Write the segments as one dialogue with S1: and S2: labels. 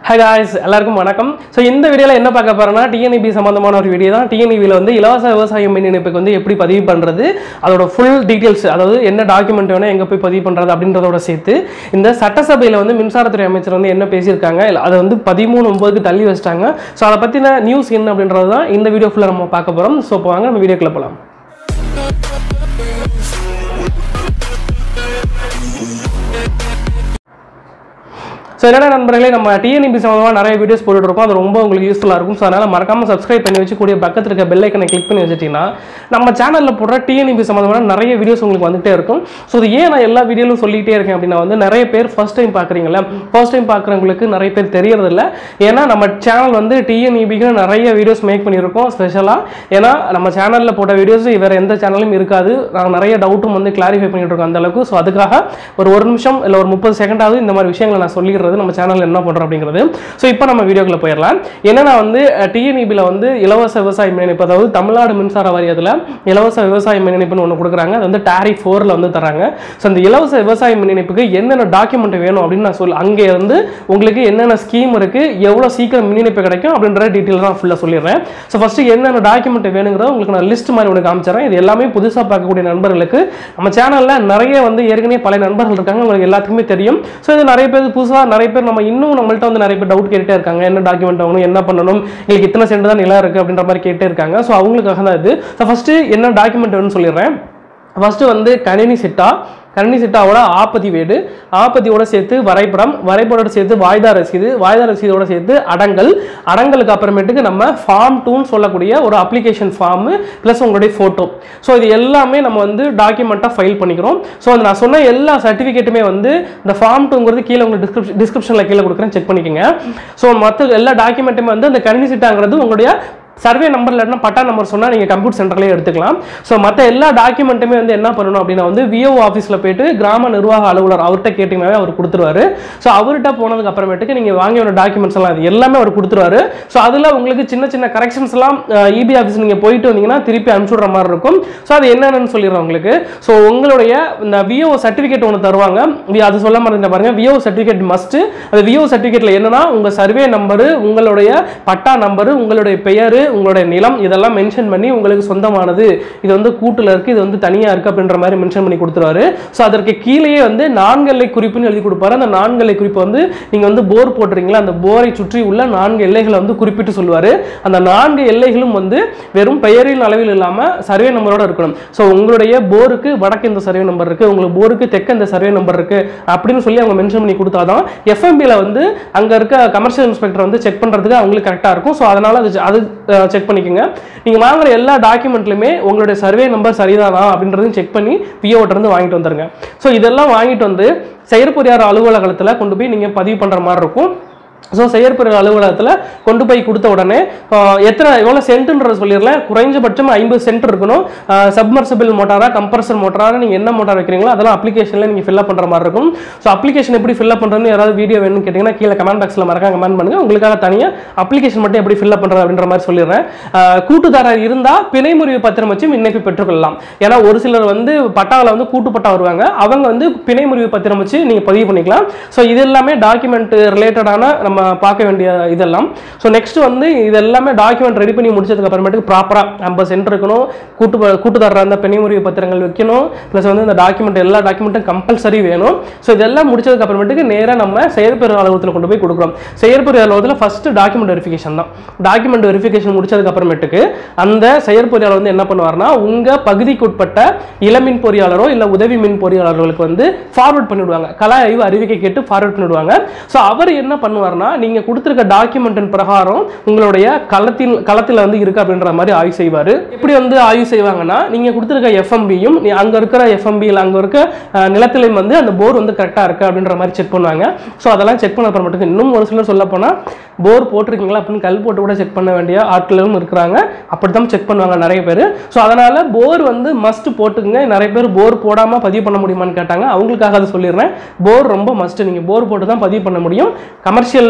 S1: hi guys எல்லாருக்கும் வணக்கம் so இந்த வீடியோவில் என்ன பார்க்க போறோம்னா டிஎன்இபி சம்மந்தமான ஒரு வீடியோ தான் டிஎன்இபியில் வந்து இலவச விவசாய மின் இணைப்புக்கு வந்து எப்படி பதிவு பண்ணுறது அதோட ஃபுல் டீட்டெயில்ஸ் அதாவது என்ன டாக்குமெண்ட் வேணும் எங்கே போய் பதிவு பண்ணுறது அப்படின்றதோட சேர்த்து இந்த சட்டசபையில் வந்து மின்சாரத்துறை அமைச்சர் வந்து என்ன பேசியிருக்காங்க இல்ல அதை வந்து பதிமூணு ஒன்பதுக்கு தள்ளி வச்சிட்டாங்க ஸோ அதை பற்றின நியூஸ் என்ன அப்படின்றது தான் இந்த வீடியோ ஃபுல்லாக நம்ம பார்க்க போகிறோம் ஸோ இப்போ வாங்க நம்ம வீடியோக்குள்ள போகலாம் ஸோ என்னென்ன நண்பர்களே நம்ம டிஎன்இபி சம்மந்தமாக நிறைய வீடியோஸ் போட்டுட்டு இருக்கோம் அது ரொம்ப உங்களுக்கு யூஸ்ஃபுல்லாக இருக்கும் ஸோ அதனால் மறக்காம சப்ஸ்கிரைப் பண்ணி வச்சு கூடிய பக்கத்தில் இருக்க பெல் ஐக்கனை கிளிக் பண்ணி வச்சுட்டீங்கன்னா நம்ம சேனலில் போடுற டிஎன்இபி சம்மந்தமான நிறைய வீடியோஸ் உங்களுக்கு வந்துகிட்டே இருக்கும் ஸோ இது ஏன் நான் எல்லா வீடியோலும் சொல்லிகிட்டே இருக்கேன் அப்படின்னா வந்து நிறைய பேர் ஃபர்ஸ்ட் டைம் பார்க்குறீங்களா ஃபர்ஸ்ட் டைம் பார்க்குறவங்களுக்கு நிறைய பேர் தெரியறதில்ல ஏன்னா நம்ம சேனல் வந்து டிஎன்இபிக்கு நிறைய வீடியோஸ் மேக் பண்ணியிருக்கோம் ஸ்பெஷலாக ஏன்னா நம்ம சேனலில் போட்ட வீடியோஸ் வேறு எந்த சேனலும் இருக்காது நாங்கள் நிறைய டவுட்டும் வந்து கிளாரிஃபை பண்ணிட்டு இருக்கோம் அந்த அளவுக்கு ஸோ அதுக்காக ஒரு ஒரு நிமிஷம் இல்லை ஒரு முப்பது செகண்டாவது இந்த மாதிரி விஷயங்களை நான் சொல்லிடுறது நம்ம சேனலில் என்ன பண்ணுறோம் அப்படிங்கிறது ஸோ இப்போ நம்ம வீடியோக்குள்ள போயிடலாம் என்னன்னா வந்து டிஎன்இபியில் வந்து இலவச விவசாய மின் இணைப்பு அதாவது தமிழ்நாடு மின்சார வாரியத்தில் இலவச விவசாய மின் இணைப்புன்னு ஒன்று கொடுக்குறாங்க அது வந்து டாரி ஃபோரில் வந்து தராங்க ஸோ அந்த இலவச விவசாய மின் இணைப்புக்கு என்னென்ன டாக்குமெண்ட் வேணும் அப்படின்னு நான் சொல் அங்கே வந்து உங்களுக்கு என்னென்ன ஸ்கீம் இருக்குது எவ்வளோ சீக்கிரம் மின் இணைப்பு கிடைக்கும் அப்படின்ற டீட்டெயில் தான் ஃபுல்லாக சொல்லிடுறேன் ஸோ ஃபஸ்ட்டு என்னென்ன டாக்குமெண்ட் வேணுங்கிறத உங்களுக்கு நான் லிஸ்ட் மாதிரி ஒன்று காமிச்சிடுறேன் இது எல்லாமே புதுசாக பார்க்கக்கூடிய நண்பர்களுக்கு நம்ம சேனலில் நிறைய வந்து ஏற்கனவே பல நண்பர்கள் இருக்காங்க உங்களுக்கு எல்லாத்துக்குமே தெரியும் ஸோ இது நிறைய பேர் புதுசாக நிறைய பேர் நம்ம இன்னும் நம்மள்ட்ட வந்து நிறைய பேர் டவுட் கேட்டுட்டே இருக்காங்க என்ன டாக்குமெண்ட் ஆகணும் என்ன பண்ணணும் எங்களுக்கு இத்தனை சென்ட் தான் நிலம் இருக்குது அப்படின்ற மாதிரி கேட்டே இருக்காங்க ஸோ அவங்களுக்காக தான் இது ஸோ ஃபஸ்ட்டு என்ன டாக்குமெண்ட் வேணும்னு சொல்லிடுறேன் ஃபஸ்ட்டு வந்து கணினி சிட்டா கணினி சிட்டாவோட ஆப்பதிவேடு ஆப்பதியோட சேர்த்து வரைபடம் வரைபடோட சேர்த்து வாய்தா ரசீது வாய்தா ரசீதோட சேர்த்து அடங்கல் அடங்கலுக்கு அப்புறமேட்டுக்கு நம்ம ஃபார்ம் டூன்னு சொல்லக்கூடிய ஒரு அப்ளிகேஷன் ஃபார்மு ப்ளஸ் உங்களுடைய ஃபோட்டோ ஸோ இது எல்லாமே நம்ம வந்து டாக்குமெண்ட்டாக ஃபைல் பண்ணிக்கிறோம் ஸோ அந்த நான் சொன்ன எல்லா சர்டிஃபிகேட்டுமே வந்து இந்த ஃபார்ம் டூங்கிறது கீழே உங்களுக்கு டிஸ்கிரிப்ஷன் டிஸ்கிரிப்ஷனில் கீழே கொடுக்குறேன் செக் பண்ணிக்கோங்க ஸோ மற்ற எல்லா டாக்குமெண்ட்டுமே வந்து அந்த கணினி சிட்டாங்கிறது உங்களுடைய சர்வே நம்பர் இல்லைன்னா பட்டா நம்பர் சொன்னால் நீங்கள் கம்ப்யூட்டர் சென்டர்லேயே எடுத்துக்கலாம் ஸோ மற்ற எல்லா டாக்குமெண்ட்டுமே வந்து என்ன பண்ணணும் அப்படின்னா வந்து விஓ ஆஃபீஸில் போயிட்டு கிராம நிர்வாக அலுவலர் அவர்கிட்ட கேட்டிங்கனாவே அவர் கொடுத்துருவாரு ஸோ அவர்கிட்ட போனதுக்கு அப்புறமேட்டுக்கு நீங்கள் வாங்கி வர டாக்குமெண்ட்ஸ் எல்லாம் அது எல்லாமே அவர் கொடுத்துருவாரு ஸோ அதில் உங்களுக்கு சின்ன சின்ன கரெக்ஷன்ஸ் எல்லாம் இபி ஆஃபீஸ் நீங்கள் போயிட்டு வந்தீங்கன்னா திருப்பி அனுப்பிச்சுடுற மாதிரி இருக்கும் ஸோ அது என்னென்னு சொல்லிடுறேன் உங்களுக்கு ஸோ உங்களுடைய இந்த விஓ சர்டிஃபிகேட் ஒன்று தருவாங்க வி- அது சொல்ல மாதிரி பாருங்க விஓ சர்டிஃபிகேட் மஸ்ட் அது விஓ சர்டிஃபிகேட்டில் என்னன்னா உங்கள் சர்வே நம்பரு உங்களுடைய பட்டா நம்பரு உங்களுடைய பெயர் உங்களுடைய நிலம் இதெல்லாம் மென்ஷன் பண்ணி உங்களுக்கு சொந்தமானது இது வந்து கூட்டுல இருக்கு இது வந்து தனியா இருக்கு அப்படின்ற மாதிரி மென்ஷன் பண்ணி கொடுத்துருவாரு ஸோ அதற்கு கீழேயே வந்து நான்கெல்லை குறிப்புன்னு எழுதி கொடுப்பாரு அந்த நான்கெல்லை குறிப்பு வந்து நீங்க வந்து போர் போடுறீங்களா அந்த போரை சுற்றி உள்ள நான்கு எல்லைகளை வந்து குறிப்பிட்டு சொல்லுவாரு அந்த நான்கு எல்லைகளும் வந்து வெறும் பெயரின் அளவில் இல்லாம சர்வே நம்பரோட இருக்கணும் ஸோ உங்களுடைய போருக்கு வடக்கு இந்த சர்வே நம்பர் இருக்கு உங்களுக்கு போருக்கு தெற்கு இந்த சர்வே நம்பர் இருக்கு அப்படின்னு சொல்லி அவங்க மென்ஷன் பண்ணி கொடுத்தாதான் எஃப்எம்பியில் வந்து அங்க இருக்க கமர்ஷியல் இன்ஸ்பெக்டர் வந்து செக் பண்றதுக்கு அவங்களுக்கு கரெக்டாக இருக்கும் ஸோ அதனால அது அது செக் பண்ணிக்கோங்க நீங்க வாங்குற எல்லா டாக்குமெண்ட்லையுமே உங்களுடைய சர்வே நம்பர் சரிதானா அப்படின்றதையும் செக் பண்ணி பிஓட்ட இருந்து வாங்கிட்டு வந்துருங்க ஸோ இதெல்லாம் வாங்கிட்டு வந்து செயற்பொறியாளர் அலுவலகத்தில் கொண்டு போய் நீங்க பதிவு பண்ற மாதிரி இருக்கும் ஸோ செயற்பொறியாளர் அலுவலகத்தில் கொண்டு போய் கொடுத்த உடனே ஆஹ், எத்தனை எவ்வளோ சென்ட்டுன்றது சொல்லிடலாம் குறைஞ்சபட்சம் ஐம்பது சென்ட் இருக்கணும் சப்மர்சபிள் மோட்டாரா கம்ப்ரஸர் மோட்டாரா நீங்கள் என்ன மோட்டார் வைக்கிறீங்களோ அதெல்லாம் அப்ளிகேஷனில் நீங்கள் ஃபில்அப் பண்ணுற மாதிரி இருக்கும் ஸோ அப்ளிகேஷன் எப்படி ஃபில்அப் பண்ணுறதுன்னு யாராவது வீடியோ வேணும்னு கேட்டிங்கன்னா கீழே கமெண்ட் பாக்ஸில் மறக்காம கமெண்ட் பண்ணுங்க உங்களுக்காக தனியாக அப்ளிகேஷன் மட்டும் எப்படி ஃபில்அப் பண்ணுறது அப்படின்ற மாதிரி சொல்லிடுறேன் ஆஹ், கூட்டுதாரர் இருந்தால் பிணைமுறிவு பத்திரம் வச்சு விண்ணப்பி பெற்றுக்கொள்ளலாம் ஏன்னா ஒரு சிலர் வந்து பட்டாவில் வந்து கூட்டு பட்டா வருவாங்க அவங்க வந்து பிணைமுறிவு பத்திரம் வச்சு நீங்கள் பதிவு பண்ணிக்கலாம் ஸோ இது எல்லாமே டாக்குமெண்ட் ரிலேட்டடான நம்ம பார்க்க வேண்டிய இதெல்லாம் ஸோ நெக்ஸ்ட் வந்து இது எல்லாமே டாக்குமெண்ட் ரெடி பண்ணி முடிச்சதுக்கு அப்புறமேட்டுக்கு ப்ராப்பராக ஐம்பது சென்ட் இருக்கணும் கூட்டு ப- கூட்டுதாரர் அந்த பிணைமுறிவு பத்திரங்கள் வைக்கணும் ப்ளஸ் வந்து இந்த டாக்குமெண்ட் எல்லா டாக்குமெண்ட்டும் கம்பல்சரி வேணும் ஸோ இதெல்லாம் முடிச்சதுக்கு அப்புறமேட்டுக்கு நேராக நம்ம செயற்பொறியாளர் அலுவலகத்தில் கொண்டு போய் கொடுக்குறோம் செயற்பொறியாளர் அலுவலகத்தில் ஃபர்ஸ்ட் டாக்குமெண்ட் வெரிஃபிகேஷன் தான் டாக்குமெண்ட் வெரிஃபிகேஷன் முடிச்சதுக்கு அப்புறமேட்டுக்கு அந்த செயற்பொறியாளர் வந்து என்ன பண்ணுவார்னா உங்க பகுதிக்கு உட்பட்ட இளமின் பொறியாளரோ இல்லை உதவி மின் பொறியாளர்களுக்கு வந்து ஃபார்வர்ட் பண்ணிவிடுவாங்க கலா ஆய்வு அறிவிக்கை கேட்டு ஃபார்வர்ட் பண்ணிவிடுவாங்க ஸோ அவர் என்ன பண்ணுவார்னா நீங்க கொடுத்துருக்க டாக்குமெண்ட்டின் பிரகாரம் உங்களுடைய களத்தில் களத்தில் வந்து இருக்கு அப்படின்ற மாதிரி ஆய்வு செய்வார் எப்படி வந்து ஆய்வு செய்வாங்கன்னா நீங்க கொடுத்துருக்க எஃப்எம்பியும் அங்க இருக்கிற எஃப்எம்பியில் அங்க இருக்க அஹ், நிலத்திலையும் வந்து அந்த போர் வந்து கரெக்டாக இருக்கு அப்படின்ற மாதிரி செக் பண்ணுவாங்க ஸோ அதெல்லாம் செக் பண்ண அப்புறமேட்டுக்கு இன்னும் ஒரு சிலர் சொல்ல போனா போர் போட்டிருக்கீங்களா அப்படின்னு கல் போட்டு கூட செக் பண்ண வேண்டிய ஆட்களும் இருக்கிறாங்க அப்படித்தான் செக் பண்ணுவாங்க நிறைய பேர் ஸோ அதனால போர் வந்து மஸ்ட் போட்டுக்குங்க நிறைய பேர் போர் போடாம பதிவு பண்ண முடியுமான்னு கேட்டாங்க அவங்களுக்காக அதை சொல்லிடுறேன் போர் ரொம்ப மஸ்ட் நீங்க போர் போட்டு தான் பதிவு பண்ண முடியும் கமர்ஷியல்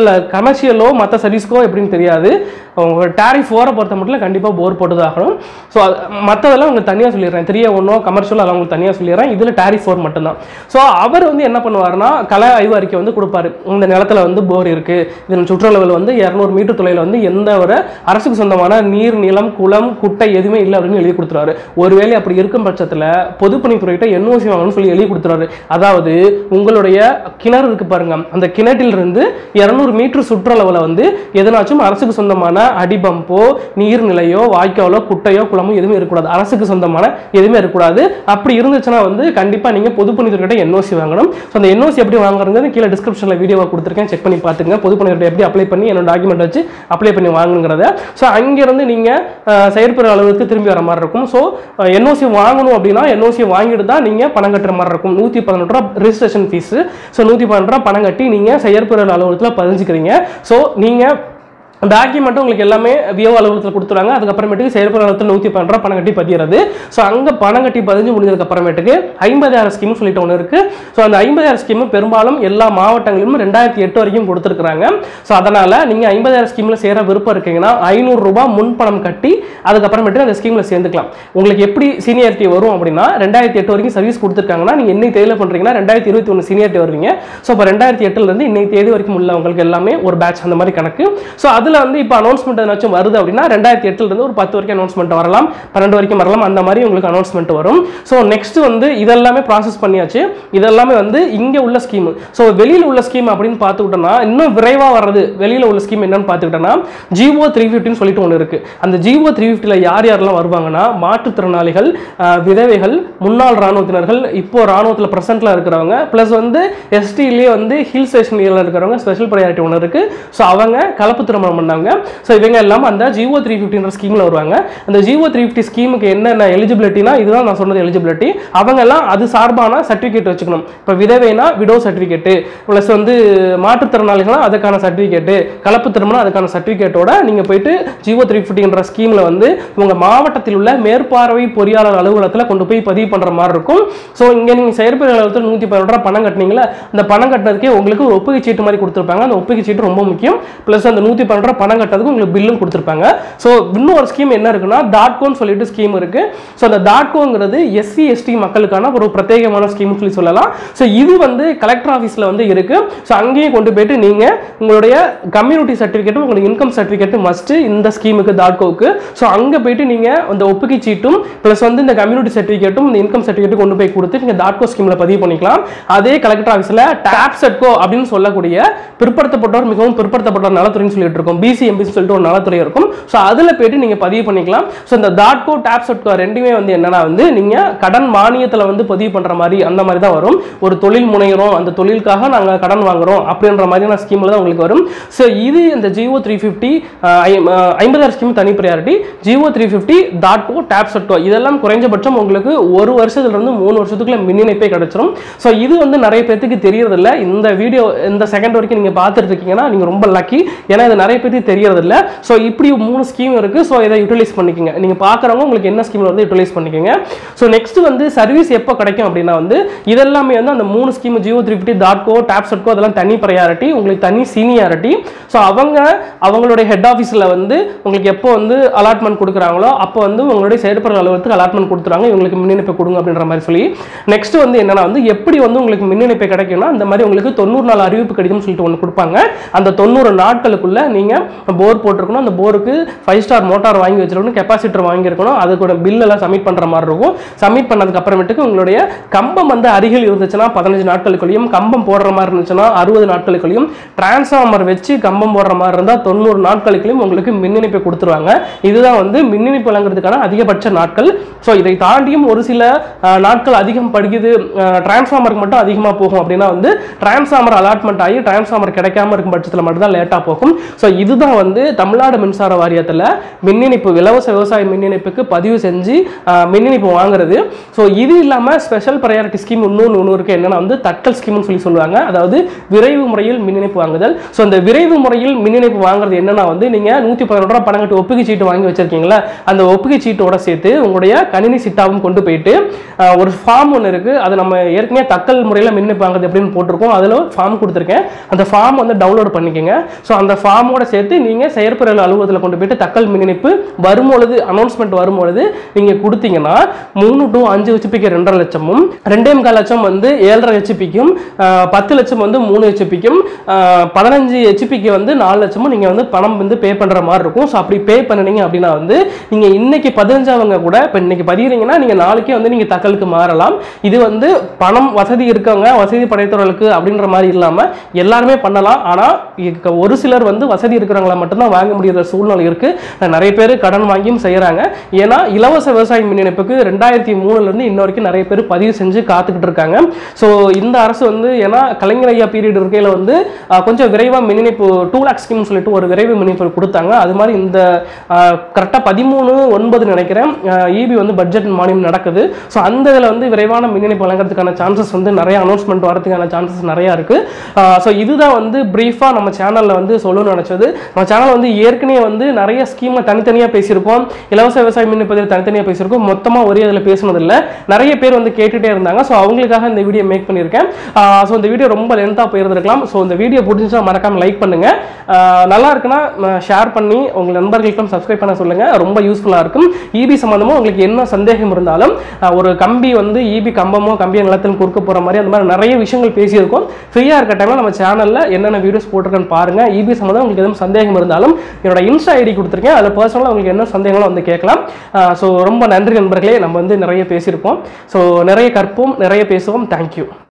S1: கமர்ஷியலோ மற்ற சர்வீஸ்க்கோ எப்படின்னு தெரியாது அவங்க டேரிஃப் ஃபோரை பொறுத்த மட்டும் கண்டிப்பாக போர் போட்டு தான் ஆகணும் ஸோ மற்றதெல்லாம் உங்களுக்கு தனியாக சொல்லிடுறேன் த்ரீ ஒன்றோ கமர்ஷியல் அதெல்லாம் உங்களுக்கு தனியாக சொல்லிடுறேன் இதில் டேரிஃப் ஃபோர் மட்டும்தான் ஸோ அவர் வந்து என்ன பண்ணுவாருன்னா கலை ஆய்வு அறிக்கை வந்து கொடுப்பாரு இந்த நிலத்துல வந்து போர் இருக்கு இதன் சுற்றளவில் வந்து இரநூறு மீட்டர் தொலைவில் வந்து எந்த ஒரு அரசுக்கு சொந்தமான நீர் நிலம் குளம் குட்டை எதுவுமே இல்லை அப்படின்னு எழுதி கொடுத்துருவாரு ஒருவேளை அப்படி இருக்கும் பட்சத்தில் பொதுப்பணித்துறையிட்ட என்ஓசி வாங்கணும்னு சொல்லி எழுதி கொடுத்துருவாரு அதாவது உங்களுடைய கிணறு இருக்கு பாருங்க அந்த கிணற்றிலிருந்து இரநூறு மீட்டர் சுற்றளவில் வந்து எதனாச்சும் அரசுக்கு சொந்தமான அடிபம்போ நீர்நிலையோ வாய்க்காலோ குட்டையோ குளமோ எதுவுமே இருக்கக்கூடாது அரசுக்கு சொந்தமான எதுவுமே இருக்கக்கூடாது அப்படி இருந்துச்சுன்னா வந்து கண்டிப்பா நீங்க பொதுப்பணித்துறையிட்ட என்ஓசி வாங்கணும் ஸோ அந்த என்ஓசி எப்படி வாங்குறது கீழே டிஸ்கிரிப்ஷனில் வீடியோவை கொடுத்துருக்கேன் செக் பண்ணி பார்த்துங்க பொதுப்பணித்துறை எப்படி அப்ளை பண்ணி என்னோட டாக்குமெண்ட் வச்சு அப்ளை பண்ணி வாங்குங்கிறத ஸோ அங்கிருந்து நீங்க அஹ், செயற்பெற அளவுக்கு திரும்பி வர மாதிரி இருக்கும் ஸோ என்ஓசி வாங்கணும் அப்படின்னா என்ஓசி வாங்கிட்டு தான் நீங்க பணம் கட்டுற மாதிரி இருக்கும் நூற்றி பதினெட்டு ரூபா ரெஜிஸ்ட்ரேஷன் ஃபீஸ் ஸோ நூற்றி பன்னெண்டு ரூபா பணம் கட்டி நீங்க செயற்பெற அலுவலகத்தில் பதிஞ்சுக்கிறீங்க ஸோ நீங்க டாக்குமெண்ட்டும் உங்களுக்கு எல்லாமே விஓ அலுவலகத்தில் கொடுத்துருவாங்க அதுக்கப்புறமேட்டுக்கு செயற்பொருள் அலுவலகத்தில் நூற்றி பன்னெண்டு ரூபா பணம் கட்டி பதிகிறது ஸோ அங்கே பணம் கட்டி பதிஞ்சு முடிஞ்சதுக்கு அப்புறமேட்டுக்கு ஐம்பதாயிரம் ஸ்கீம் சொல்லிட்டு ஒன்று இருக்கு ஸோ அந்த ஐம்பதாயிரம் ஸ்கீம் பெரும்பாலும் எல்லா மாவட்டங்களிலும் ரெண்டாயிரத்தி எட்டு வரைக்கும் கொடுத்துருக்காங்க ஸோ அதனால நீங்கள் ஐம்பதாயிரம் ஸ்கீமில் சேர விருப்பம் இருக்கீங்கன்னா ஐநூறு ரூபாய் முன்பணம் கட்டி அதுக்கப்புறமேட்டு அந்த ஸ்கீமில் சேர்ந்துக்கலாம் உங்களுக்கு எப்படி சீனியாரிட்டி வரும் அப்படின்னா ரெண்டாயிரத்தி எட்டு வரைக்கும் சர்வீஸ் கொடுத்துருக்காங்கன்னா நீங்கள் என்னைக்கு தேதியில் பண்ணுறீங்கன்னா ரெண்டாயிரத்தி இருபத்தி ஒன்று சீனியாரிட்டி வருவீங்க ஸோ இப்போ ரெண்டாயிரத்தி எட்டுலேருந்து இன்னைக்கு தேதி வரைக்கும் உள்ள உங்களுக்கு எல்லாமே ஒரு பேட்ச் அந்த மாதிரி கணக்கு ஸோ அதில் வந்து இப்போ அனௌன்ஸ்மெண்ட் எதாச்சும் வருது அப்படின்னா ரெண்டாயிரத்தி எட்டுலேருந்து ஒரு பத்து வரைக்கும் அனௌன்ஸ்மெண்ட் வரலாம் பன்னெண்டு வரைக்கும் வரலாம் அந்த மாதிரி உங்களுக்கு அனௌன்ஸ்மெண்ட் வரும் ஸோ நெக்ஸ்ட் வந்து இதெல்லாமே ப்ராசஸ் பண்ணியாச்சு இதெல்லாமே வந்து இங்கே உள்ள ஸ்கீம் ஸோ வெளியில் உள்ள ஸ்கீம் அப்படின்னு பார்த்துக்கிட்டோம்னா இன்னும் விரைவாக வர்றது வெளியில் உள்ள ஸ்கீம் என்னன்னு பார்த்துக்கிட்டோம்னா ஜிஓ த்ரீ ஃபிஃப்டின்னு சொல்லிட்டு ஒன்று இருக்கு அந்த ஜிஓ த்ரீ ஃபிஃப்டியில் யார் யாரெல்லாம் வருவாங்கன்னா மாற்றுத்திறனாளிகள் ஆஹ், விதவைகள் முன்னாள் ராணுவத்தினர்கள் இப்போ ராணுவத்தில் ப்ரெசென்ட்ல இருக்கிறவங்க ப்ளஸ் வந்து எஸ்டிலேயே வந்து ஹில் ஸ்டேஷன் இருக்கிறவங்க ஸ்பெஷல் ப்ரையாரிட்டி ஒன்று இருக்கு ஸோ அவங்க கலப்பு திருமணம் பண்ணாங்க ஸோ இவங்க எல்லாம் அந்த ஜிஓ த்ரீ ஃபிஃப்டின்ற ஸ்கீமில் வருவாங்க அந்த ஜிஓ த்ரீ ஃபிஃப்டி ஸ்கீமுக்கு என்னென்ன எலிஜிபிலிட்டினா இதுதான் நான் சொன்னது எலிஜிபிலிட்டி அவங்க எல்லாம் அது சார்பான சர்டிஃபிகேட் வச்சுக்கணும் இப்போ விதவைனா விடோ சர்டிஃபிகேட்டு ப்ளஸ் வந்து மாற்றுத்திறனாளிகளா அதுக்கான சர்டிஃபிகேட்டு கலப்பு திருமணம் அதுக்கான சர்டிஃபிகேட்டோட நீங்கள் போயிட்டு ஜிஓ த்ரீ ஃபிஃப்டின்ற ஸ்கீமில் வந்து உங்கள் மாவட்டத்தில் உள்ள மேற்பார்வை பொறியாளர் அலுவலகத்தில் கொண்டு போய் பதிவு பண்ணுற மாதிரி இருக்கும் ஸோ இங்கே நீங்கள் செயற்பொறி அலுவலகத்தில் நூற்றி பதினெட்டு ரூபா பணம் கட்டினீங்களா அந்த பணம் கட்டினதுக்கே உங்களுக்கு ஒரு ஒப்புகை சீட்டு மாதிரி கொடுத்துருப்பாங்க அந்த ஒப்புகை சீட்டு ரொம்ப முக்கியம் ப்ளஸ் அந்த நூற்றி பன்னெண்டு ரூபா பணம் கட்டுறதுக்கு உங்களுக்கு பில்லும் கொடுத்துருப்பாங்க ஸோ இன்னும் ஒரு ஸ்கீம் என்ன இருக்குன்னா டாட்கோன்னு சொல்லிட்டு ஸ்கீம் இருக்கு ஸோ அந்த டாட்கோங்கிறது எஸ்சி எஸ்டி மக்களுக்கான ஒரு பிரத்யேகமான ஸ்கீம் சொல்லி சொல்லலாம் ஸோ இது வந்து கலெக்டர் ஆஃபீஸில் வந்து இருக்கு ஸோ அங்கேயும் கொண்டு போயிட்டு நீங்க உங்களுடைய கம்யூனிட்டி சர்டிஃபிகேட்டும் உங்களுக்கு இன்கம் சர்டிஃபிகேட்டும் மஸ்ட் இந்த ஸ்கீமுக்கு டாட்கோவுக்கு ஸோ அங்கே போயிட்டு நீங்க அந்த ஒப்புகை சீட்டும் ப்ளஸ் வந்து இந்த கம்யூனிட்டி சர்டிஃபிகேட்டும் இந்த இன்கம் சர்டிஃபிகேட்டும் கொண்டு போய் கொடுத்து நீங்க டாட்கோ ஸ்கீமில் பதிவு பண்ணிக்கலாம் அதே கலெக்டர் ஆஃபீஸில் டாப் செட்கோ அப்படின்னு சொல்லக்கூடிய பிற்படுத்தப்பட்டோர் மிகவும் பிற்படுத்தப்பட்டோர் நலத்துறைன்னு சொல்லிட்டு இருக்கோம் பிசி எம்பிசி சொல்லிட்டு ஒரு நலத்துறை இருக்கும் ஸோ அதில் போயிட்டு நீங்கள் பதிவு பண்ணிக்கலாம் ஸோ இந்த டாட்கோ டேப் செட்கோ ரெண்டுமே வந்து என்னன்னா வந்து நீங்கள் கடன் மானியத்தில் வந்து பதிவு பண்ணுற மாதிரி அந்த மாதிரி தான் வரும் ஒரு தொழில் முனைகிறோம் அந்த தொழிலுக்காக நாங்கள் கடன் வாங்குறோம் அப்படின்ற மாதிரியான ஸ்கீமில் தான் உங்களுக்கு வரும் ஸோ இது இந்த ஜிஓ த்ரீ ஃபிஃப்டி ஐம்பதாயிரம் ஸ்கீம் தனி ப்ரையாரிட்டி ஜிஓ த்ரீ ஃபிஃப்டி டாட்கோ டேப் செட்கோ இதெல்லாம் குறைஞ்சபட்சம் உங்களுக்கு ஒரு வருஷத்துலேருந்து மூணு வருஷத்துக்குள்ள மின் இணைப்பே கிடைச்சிரும் ஸோ இது வந்து நிறைய பேர்த்துக்கு தெரியறதில்ல இந்த வீடியோ இந்த செகண்ட் வரைக்கும் நீங்கள் பார்த்துட்டு இருக்கீங்கன்னா நீங்கள் ரொம்ப லக்கி ஏன்னா இது நிறைய பேருக்கு தெரியறதில்ல ஸோ இப்படி மூணு ஸ்கீம் இருக்கு ஸோ இதை யூட்டிலைஸ் பண்ணிக்கோங்க நீங்கள் பார்க்குறவங்க உங்களுக்கு என்ன ஸ்கீம் வந்து யூட்டிலைஸ் பண்ணிக்கோங்க ஸோ நெக்ஸ்ட் வந்து சர்வீஸ் எப்போ கிடைக்கும் அப்படின்னா வந்து இதெல்லாமே வந்து அந்த மூணு ஸ்கீம் ஜியோ த்ரீ ஃபிஃப்டி டாட்கோ டேப் செட்கோ அதெல்லாம் தனி ப்ரையாரிட்டி உங்களுக்கு தனி சீனியாரிட்டி ஸோ அவங்க அவங்களுடைய ஹெட் ஆஃபீஸில் வந்து உங்களுக்கு எப்போ வந்து அலாட்மெண்ட் கொடுக்குறாங்களோ அப்போ வந்து உங்களுடைய செயற்பொருள் அலுவலகத்துக்கு அலாட்மெண்ட் கொடுத்துருவாங்க இவங்களுக்கு மின் இணைப்பு கொடுங்க அப்படின்ற மாதிரி சொல்லி நெக்ஸ்ட் வந்து என்னன்னா வந்து எப்படி வந்து உங்களுக்கு மின் இணைப்பு கிடைக்கும்னா இந்த மாதிரி உங்களுக்கு தொண்ணூறு நாள் அறிவிப்பு கடிதம் சொல்லிட்டு ஒன்று கொடுப்பாங்க அந்த தொண்ணூறு நாட்களுக்குள்ள நீங்க போர் போட்டிருக்கணும் அந்த போருக்கு ஃபைவ் ஸ்டார் மோட்டார் வாங்கி வச்சிருக்கணும் கெப்பாசிட்டர் வாங்கியிருக்கணும் அதுக்கூட பில் எல்லாம் சப்மிட் பண்ற மாதிரி இருக்கும் சப்மிட் பண்ணதுக்கு அப்புறமேட்டுக்கு உங்களுடைய கம்பம் வந்து அருகில் இருந்துச்சுன்னா பதினஞ்சு நாட்களுக்குள்ளேயும் கம்பம் போடுற மாதிரி இருந்துச்சுன்னா அறுபது நாட்களுக்குள்ளேயும் டிரான்ஸ்ஃபார்மர் வச்சு கம்பம் போடுற மாதிரி இருந்தால் தொண்ணூறு நாட்களுக்குள்ளேயும் உங்களுக்கு மின் இணைப்பை கொடுத்துருவாங்க இதுதான் வந்து மின் இணைப்பு வழங்குறதுக்கான அதிகபட்ச நாட்கள் ஸோ இதை தாண்டியும் ஒரு சில அஹ், நாட்கள் அதிகம் படிக்குது டிரான்ஸ்ஃபார்மருக்கு மட்டும் அதிகமாக போகும் அப்படின்னா வந்து டிரான்ஸ்ஃபார்மர் அலாட்மெண்ட் ஆகி டிரான்ஸ்ஃபார்மர் கிடைக்காம இருக்கும் பட்சத்தில் மட்டும் தான் லேட்டாக போகும் ஸோ இதுதான் வந்து தமிழ்நாடு மின்சார வாரியத்தில் மின் இணைப்பு இலவச விவசாய மின் இணைப்புக்கு பதிவு செஞ்சு ஆஹ், மின் இணைப்பு வாங்குறது ஸோ இது இல்லாமல் ஸ்பெஷல் ப்ரையாரிட்டி ஸ்கீம் இன்னொன்று ஒன்று இருக்குது என்னன்னா வந்து தட்கல் ஸ்கீம்னு சொல்லி சொல்லுவாங்க அதாவது விரைவு முறையில் மின் இணைப்பு வாங்குதல் ஸோ அந்த விரைவு முறையில் மின் இணைப்பு வாங்குறது என்னன்னா வந்து நீங்கள் நூற்றி பதினொன்று ரூபா பணம் கட்டி ஒப்புகை சீட்டு வாங்கி வச்சிருக்கீங்களா அந்த ஒப்புகை சீட்டோட சேர்த்து உங்களுடைய கணினி சிட்டாவும் கொண்டு போயிட்டு ஆஹ், ஒரு ஃபார்ம் ஒன்று இருக்குது அது நம்ம ஏற்கனவே தக்கல் முறையில் மின் இணைப்பு வாங்குறது எப்படின்னு போட்டிருக்கோம் அதில் ஃபார்ம் கொடுத்துருக்கேன் அந்த ஃபார்ம் வந்து டவுன்லோட் பண்ணிக்கோங்க ஸோ அந்த ஃபார்மோட சேர்த்து நீங்கள் செயற்பொருள் அலுவலகத்தில் கொண்டு போயிட்டு தக்கல் மின் இணைப்பு வரும்பொழுது அனௌன்ஸ்மெண்ட் வரும்பொழுது நீங்கள் கொடுத்தீங்கன்னா மூணு டு அஞ்சு ஹெச்பிக்கு ரெண்டரை லட்சமும் ரெண்டே முக்கால் லட்சம் வந்து ஏழரை ஹெச்பிக்கும் பத்து லட்சம் வந்து மூணு ஹெச்பிக்கும் பதினஞ்சு ஹெச்பிக்கு வந்து நாலு லட்சமும் நீங்கள் வந்து பணம் வந்து பே பண்ணுற மாதிரி இருக்கும் ஸோ அப்படி பே பண்ணினீங்க அப்படின்னா வந்து நீங்கள் இன்னைக்கு பதினஞ்சாவங்க கூட இப்போ இன்னைக்கு பதிகிறீங்கன்னா நீங்கள் நாளைக்கே வந்து நீங்கள் தக்கலுக்கு மாறலாம் இது வந்து பணம் வசதி இருக்கவங்க வசதி படைத்தவர்களுக்கு அப்படின்ற மாதிரி இல்லாமல் எல்லாருமே பண்ணலாம் ஆனால் ஒரு சிலர் வந்து வசதி இருக்கிறவங்கள மட்டும்தான் வாங்க முடியாத சூழ்நிலை இருக்குது நிறைய பேர் கடன் வாங்கியும் செய்கிறாங்க ஏன்னா இலவச விவசாய மின் இணைப்புக்கு ரெண்டாயிரத்தி மூணுலேருந்து இன்ன வரைக்கும் நிறைய பேர் பதிவு செஞ்சு காத்துக்கிட்டு இருக்காங்க ஸோ இந்த அரசு வந்து ஏன்னா கலைஞர் ஐயா பீரியட் இருக்கையில் வந்து ஆஹ், கொஞ்சம் விரைவாக மின் இணைப்பு டூ லேக் ஸ்கீம் சொல்லிட்டு ஒரு விரைவு மின் இணைப்பு கொடுத்தாங்க அது மாதிரி இந்த கரெக்டாக பதிமூணு ஒன்பது நினைக்கிறேன் இபி வந்து பட்ஜெட் மானியம் நடக்குது ஸோ அந்த இதில் வந்து விரைவான மின் இணைப்பு வழங்குறதுக்கான சான்சஸ் வந்து நிறைய அனௌன்ஸ்மெண்ட் வரதுக்கான சான்சஸ் நிறையா இருக்குது ஸோ இதுதான் வந்து ப்ரீஃபாக நம்ம சேனலில் வந்து சொல்லணும்னு நினச்சது நம்ம சேனல் வந்து ஏற்கனவே வந்து நிறைய ஸ்கீமை தனித்தனியாக பேசியிருக்கோம் இலவச விவசாய மின் பதில் தனித்தனியாக பேசியிருக்கோம் மொத்தமாக ஒரே இதில் பேசுனதில்லை நிறைய பேர் வந்து கேட்டுகிட்டே இருந்தாங்க ஸோ அவங்களுக்காக இந்த வீடியோ மேக் பண்ணியிருக்கேன் ஸோ இந்த வீடியோ ரொம்ப லென்த்தாக போயிருந்திருக்கலாம் ஸோ இந்த வீடியோ பிடிச்சா மறக்காம லைக் பண்ணுங்க ஆஹ் நல்லா இருக்குன்னா ஷேர் பண்ணி உங்கள் நண்பர்களுக்கும் சப்ஸ்கிரைப் பண்ண சொல்லுங்க ரொம்ப யூஸ்ஃபுல்லாக இருக்கும் இபி சம்மந்தமாக உங்களுக்கு என்ன சந்தேகம் இருந்தாலும் ஆஹ் ஒரு கம்பி வந்து இபி கம்பமோ கம்பியை நிலத்தில் குறுக்க போகிற மாதிரி அந்த மாதிரி நிறைய விஷயங்கள் பேசியிருக்கோம் ஃப்ரீயாக இருக்க டைமில் நம்ம சேனலில் என்னென்ன வீடியோஸ் போட்டிருக்கேன்னு பாருங்க இபி சம்மந்தம் உங்களுக்கு எதுவும் சந்தேகம் இருந்தாலும் என்னோட இன்ஸ்டா ஐடி கொடுத்துருக்கேன் அதில் பர்சனலாக உங்களுக்கு என்ன சந்தேகங்களும் வந்து கேட்கலாம் ஸோ ரொம்ப நன்றி நண்பர்களே நம்ம வந்து நிறைய பேசியிருப்போம் ஸோ நிறைய கற்போம் நிறைய பேசுவோம் தேங்க்யூ